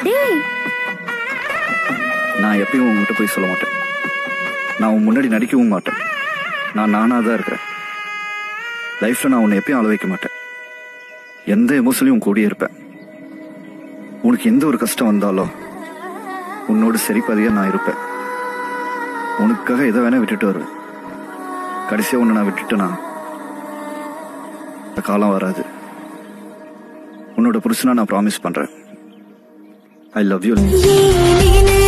டேய் நான் எப்பயும் உங்ககிட்ட போய் சொல்ல மாட்டேன் நான் உன் முன்னாடி நடிக்கவும் மாட்டேன் நான் நானாக தான் இருக்கிறேன் லைஃப்ல நான் உன்னை எப்பயும் அழ வைக்க மாட்டேன் எந்த எமோஷன்லையும் உன் கூடயே இருப்பேன் உனக்கு எந்த ஒரு கஷ்டம் வந்தாலும் உன்னோட சரிபாதியா நான் இருப்பேன் உனக்காக எதை வேணா விட்டுட்டு வருவேன் கடைசியா உன்னை நான் விட்டுட்டேனா அந்த காலம் வராது உன்னோட புருஷனா நான் ப்ராமிஸ் பண்றேன் ஐ லவ் யூ ஏன்